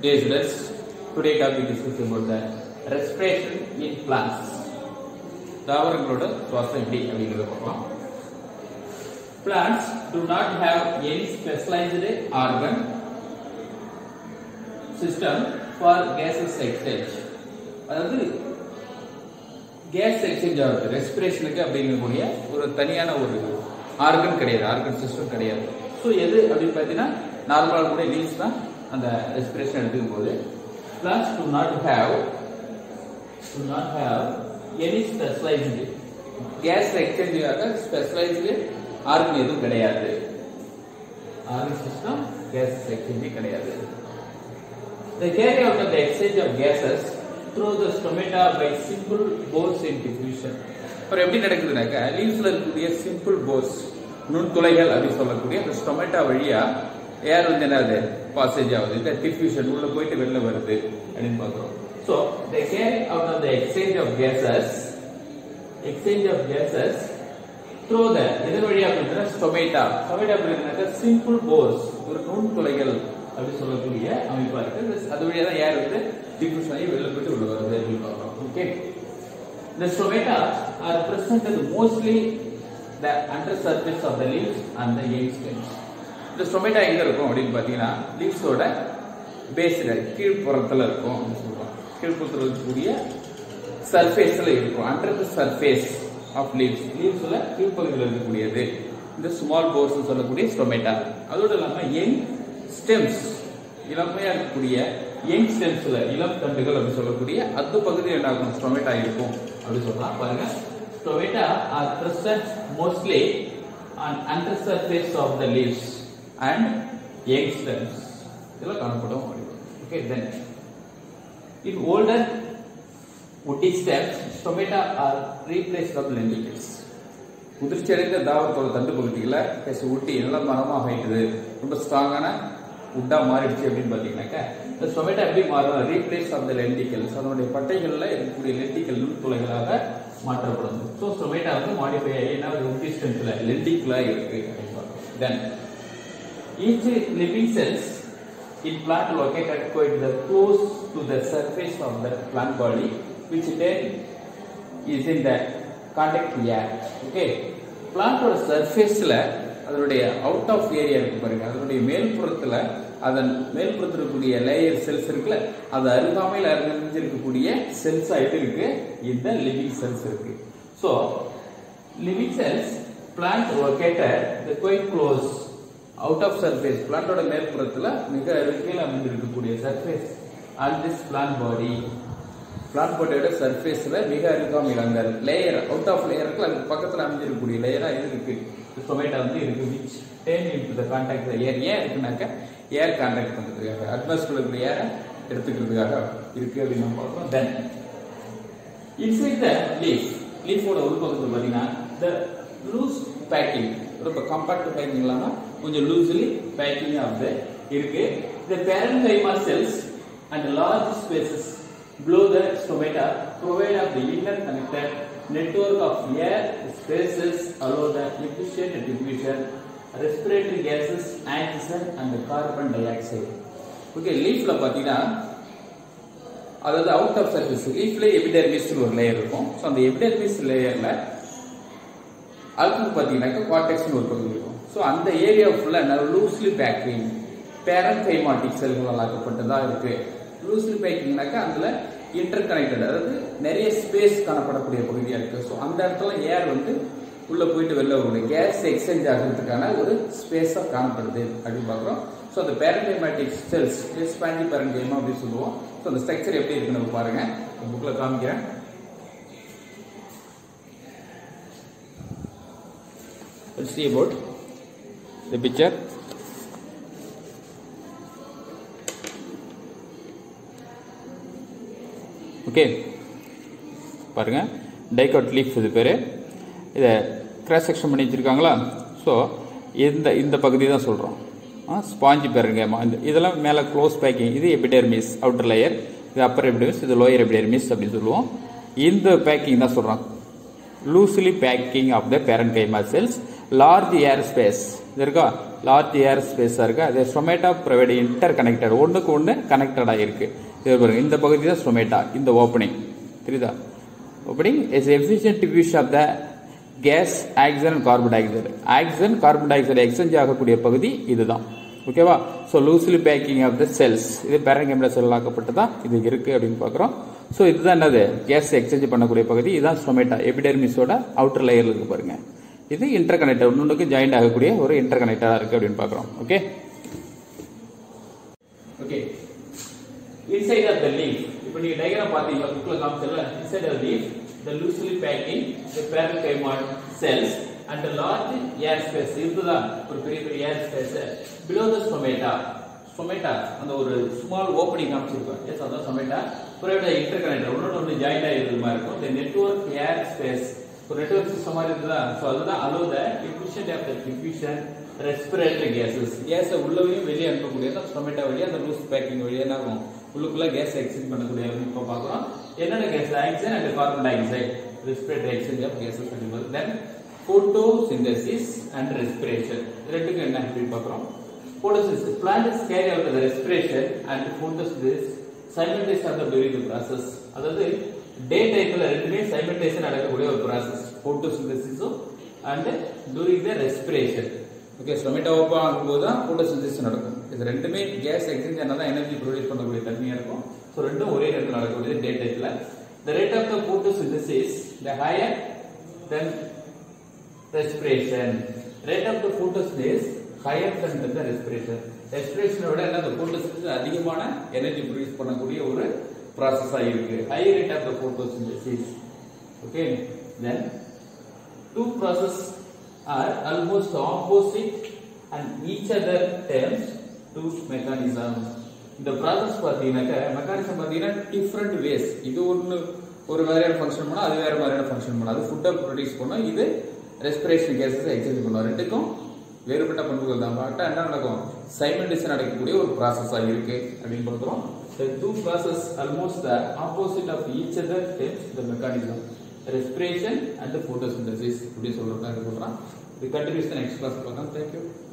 Dear students, today topic is about the respiration in plants. தாவரங்களோட சுவாசம் எப்படி அப்படிங்கறத பார்க்கலாம் Plants do not have any specialized organ system for gases exchange. அதாவது gas exchange ஆகுது ரெஸ்பிரேஷனுக்கு அப்படிங்கக்கூடிய ஒரு தனியான ஒரு ஆர்கன் கிடையாது ஆர்கன் சிஸ்டம் கிடையாது ஸோ எது அப்படின்னு பார்த்தீங்கன்னா நார்மலாக கூட லீவ்ஸ் தான் அந்த ரெஸ்பிரேஷன் எடுத்துக்கும் போது plants do not have do not have any specialised gas எக்ஸ்சேஞ்சுக்காக ஸ்பெஷலைஸ்டு ஆர்கன் எதுவும் கிடையாது ஆர்கன் சிஸ்டம் கேஸ் எக்ஸ்சேஞ்சே கிடையாது They carry out the exchange of gases through the stomata by simple pores in diffusion. அப்புறம் எப்படி நடக்குதுனாக்கா லீவ்ஸ்ல இருக்கக்கூடிய simple force நுண்துளைகள் அப்படின்னு சொல்லக்கூடிய அந்த ஸ்டொமேட்டா வழியா ஏர் வந்து என்னது பாசேஜ் ஆகுது இந்த டிஃப்யூஷன் உள்ள போயிட்டு வெளில வருது அப்படின்னு பார்க்குறோம் so they carry out of the exchange of gases exchange of gases through the இதன் வழியா அப்படின்னா ஸ்டொமேட்டா ஸ்டொமேட்டா அப்படின்னாக்கா சிம்பிள் போர்ஸ் ஒரு நுண்துளைகள் அப்படி சொல்லக்கூடிய அமைப்பா இருக்கு இந்த- அது வழியா தான் ஏர் வந்து டிஃப்யூஷன் ஆகி வெளில போயிட்டு உள்ள வருது அப்படின்னு பார்க்குறோம் okay The stomata are presented mostly the under surface of the leaves and the young stems. இந்த ஸ்டொமேட்டா எங்க இருக்கும் அப்படின்னு பாத்தீங்கன்னா லீவ்ஸோட பேஸ்ல கீழ்ப்புறத்துல இருக்கும் அப்படின்னு சொல்லுவோம் கீழ்ப்புறத்துல இருக்கக்கூடிய சர்ஃபேஸ்ல இருக்கும் under the surface of leaves லீவ்ஸ்ல கீழ்ப்பகுதியில் இருக்கக்கூடியது இந்த ஸ்மால் போர்ஸ் சொல்லக்கூடிய ஸ்டொமேட்டா அதோட இல்லாம யங் ஸ்டெம்ஸ் இளமையா இருக்கக்கூடிய யங் ஸ்டெம்ஸ்ல இளம் தண்டுகள் அப்படி சொல்லக்கூடிய அது பகுதி என்ன ஆகும் ஸ்டொமேட்டா இருக்கும் அப்படி சொல்லலாம் பாருங்க stomata are present mostly on under surface of the leaves and young stems இதெல்லாம் காணப்படும் okay then in older woody stems stomata are replaced of lenticles முதிர்ச்சியடைந்த தாவரத்தோட தண்டு பகுதியில் எஸ் உட்டி நல்ல மரமாக ஆயிட்டுது ரொம்ப ஸ்ட்ராங்கான உட்டா மாறிடுச்சு அப்படின்னு பார்த்தீங்கன்னாக்கா இந்த ஸ்டொமேட்டோ எப்படி மாறும் ரீப்ளேஸ் ஆஃப் த லென்டிக்கல்ஸ் அதனுடைய பட்டைகளில் இருக்கக்கூடிய லென்டிக்கல் நுண்துளைகளாக மாற்றப்படும் ஸோ ஸ்டொமேட்டோ வந்து மாடிஃபை ஆகி என்ன உட்டி ஸ்டென்ஸில் லென்டிக்கலாக இருக்கு அப்படின்னு பார்க்கணும் தென் Each living cells in plant located quite the close to the surface of the plant body, which then is in the contact air. Okay. பிளான்டோட சர்ஃபேஸில் அதனுடைய அவுட் ஆஃப் ஏரியா இருக்கு பாருங்க அதனுடைய மேல்புறத்தில் அதன் மேல்புறத்தில் இருக்கக்கூடிய லேயர் செல்ஸ் இருக்குல்ல அது அருகாமையில் அறிஞ்சிருக்கக்கூடிய செல்ஸ் ஆயிட்டு இருக்கு இந்த லிவிங் செல்ஸ் இருக்கு so living cells plant located the quite close out of surface பிளான்ட்டோட மேற்புறத்துல மிக அருகில் அமைந்திருக்கக்கூடிய surface and this plant body plant பாடியோட சர்ஃபேஸ்ல மிக அருகாமையில் அந்த லேயர் அவுட் ஆஃப் லேயருக்கு அதுக்கு பக்கத்துல அமைஞ்சிருக்கக்கூடிய லேயரா இது இருக்கு டொமேட்டோ வந்து இருக்கு which then in the contact air ஏன் இருக்குனாக்கா ஏர் கான்டாக்ட் பண்றதுக்காக அட்மாஸ்பியர் இருக்கிற ஏரை எடுத்துக்கிறதுக்காக இருக்கு அப்படின்னு நம்ம பார்க்கிறோம் தென் இன்சைட் த லீஃப் லீஃபோட உள்பக்கத்தில் பார்த்தீங்கன்னா த லூஸ் பேக்கிங் ரொம்ப காம்பாக்ட் பேக்கிங் இல்லாம கொஞ்சம் லூஸ்லி பேக்கிங் ஆஃப் த இருக்கு the parenchyma cells and large spaces below the stomata provide of the inner connected network of air spaces allow the efficient diffusion respiratory gases oxygen and carbon dioxide okay லீஃப்ல பாத்தீங்கன்னா அதாவது out of surface லீஃப்ல epidermis ஒரு layer இருக்கும் so அந்த epidermis லேயர்ல அதுக்கு பார்த்தீங்கன்னாக்கா கார்டெக்ஸ்னு ஒரு பகுதி இருக்கும் ஸோ அந்த ஏரியா ஃபுல்லாக என்ன லூஸ்லி பேக்கிங் பேரன்கைமாட்டிக் செல்கள் ஆக்கப்பட்டதா இருக்கு லூஸ்லி பேக்கிங்னாக்கா அதில் இன்டர் கனெக்டட் அதாவது நிறைய ஸ்பேஸ் காணப்படக்கூடிய பகுதியாக இருக்கு ஸோ அந்த இடத்துல ஏர் வந்து உள்ள போயிட்டு வெளில வரக்கூடிய கேஸ் எக்ஸ்சேஞ்ச் ஆகிறதுக்கான ஒரு ஸ்பேஸாக காணப்படுது அப்படின்னு பார்க்குறோம் ஸோ அந்த பேரன்கைமாட்டிக் செல்ஸ் ஸ்பாஞ்சி பேரன்கைமா அப்படின்னு சொல்லுவோம் ஸோ அந்த ஸ்ட்ரக்சர் எப்படி இருக்குன்னு நம்ம பாருங்க புக்கில் காமிக்கிறேன் Let's see about the picture. Okay பாருங்க டைகாட் லீஃப் இது பேர் இதை கிராஸ் செக்ஷன் பண்ணி வச்சிருக்காங்களா ஸோ இந்த இந்த பகுதி தான் சொல்கிறோம் ஸ்பாஞ்சு பேருங்கம்மா இந்த இதெல்லாம் மேலே க்ளோஸ் பேக்கிங் இது எபிடெர்மிஸ் அவுட்டர் லேயர் இது அப்பர் எபிடெர்மிஸ் இது லோயர் எபிடெர்மிஸ் அப்படின்னு சொல்லுவோம் இந்த பேக்கிங் தான் சொல்கிறோம் loosely packing of the parenchyma cells large air space இது இருக்கா லார்ஜ் ஏர் ஸ்பேஸாக இருக்கு அது ஸ்டொமேட்டா ப்ரொவைட் இன்டர் கனெக்டட் ஒன்றுக்கு ஒன்று கனெக்டடாக இருக்கு இது பாருங்க இந்த பகுதி தான் ஸ்டொமேட்டா இந்த ஓப்பனிங் தெரியுதா opening is efficient diffusion of the gas oxygen carbon dioxide oxygen carbon dioxide exchange ஆகக்கூடிய பகுதி இதுதான் ஓகேவா so loosely packing of the cells இது பேரங்கெமில செல் ஆக்கப்பட்டு தான் இது இருக்கு அப்படின்னு பார்க்குறோம் ஸோ இதுதான் என்னது கேஸ் எக்ஸ்சேஞ்ச் பண்ணக்கூடிய பகுதி இதுதான் ஸ்டொமேட்டா எபிடெர்மிஸோட அவுட்டர் லேயர்ல இருக்கு பாருங்க இது இன்டர் கனெக்டர் ஒன்றுக்கு ஜாயிண்ட் ஆகக்கூடிய ஒரு இன்டர் கனெக்டரா இருக்கு அப்படின்னு பார்க்குறோம் okay okay inside of the leaf இப்போ நீங்க டயக்ராம் பாத்தீங்க புக்ல காமிச்சல inside of leaf the loosely packing the parenchyma cells and the large air space இருக்குதா ஒரு பெரிய பெரிய air space below the stomata stomata அந்த ஒரு ஸ்மால் ஓப்பனிங் காமிச்சிருக்கோம் எஸ் அதான் stomata புரோட இன்டர் கனெக்டர் ஒன்னோட ஒன்று ஜாயிண்ட் ஆகிருக்கிற மாதிரி இருக்கும் the network air space ஒரு நெட்வொர்க் சிஸ்டம் மாதிரி இருக்குதா ஸோ அதுதான் allow the efficient of the diffusion respiratory gases கேஸை உள்ளவையும் வெளியே அனுப்பக்கூடியது ஸ்டொமேட்டா வழியா அந்த லூஸ் பேக்கிங் வழியா என்ன ஆகும் உள்ளுக்குள்ள கேஸ் எக்ஸ்சேஞ்ச் பண்ணக்கூடிய இப்போ பார்க்குறோம் என்னென்ன gas oxygen and carbon dioxide respiratory exchange of gases அப்படிங்கிறது தென் photosynthesis and respiration ரெண்டுக்கு என்ன அப்படின்னு பார்க்குறோம் photosynthesis plant is carry out the respiration and photosynthesis simultaneous of the during the process அதாவது டே டைம்ல ரெண்டுமே சைமல்டேஷன் நடக்கக்கூடிய ஒரு process photosynthesis and during the respiration okay stomata open ஆகும்போது தான் ஃபோட்டோசிந்தசிஸ் நடக்கும் இது ரெண்டுமே கேஸ் எக்ஸ்சேஞ்ச் ஆனால் தான் எனர்ஜி ப்ரொடியூஸ் பண்ணக்கூடிய தன்மையாக இருக்கும் ஸோ ரெண்டும் ஒரே நேரத்தில் நடக்கக்கூடியது டே டைப்ல the rate of the photosynthesis the higher than respiration rate of the photosynthesis higher than the respiration ரெஸ்பிரேஷனை விட என்ன அந்த ஃபோட்டோசிந்தசிஸ் அதிகமான எனர்ஜி ப்ரொடியூஸ் பண்ணக்கூடிய ஒரு ப்ராசஸாக இருக்கு high rate of the photosynthesis okay then two processes are almost opposite and each other terms two mechanisms இந்த ப்ராசஸ் பார்த்தீங்கன்னாக்க மெக்கானிசம் பார்த்தீங்கன்னா டிஃப்ரெண்ட் வேஸ் இது ஒன்று ஒரு வேறையான ஃபங்க்ஷன் பண்ணா அது வேற மாதிரியான ஃபங்க்ஷன் பண்ணும் அது ஃபுட்டை ப்ரொடியூஸ் பண்ணும் இது ரெஸ்பிரேஷன் கேஸஸ் எக்ஸேஞ்ச் பண்ணும் ரெண்டுக்கும் வேறுபட்ட பண்புகள் தான் பார்த்தா என்ன நடக்கும் சைமல்டேஷன் நடக்கக்கூடிய ஒரு ப்ராசஸாக இருக்கு அப்படின்னு பார்க்குறோம் The two process almost the opposite of each other terms the mechanism respiration and the photosynthesis இப்படி சொல்றதா சொல்றான் இது கண்டினியூஸ் நெக்ஸ்ட் கிளாஸ் பார்க்கலாம் தேங்க்யூ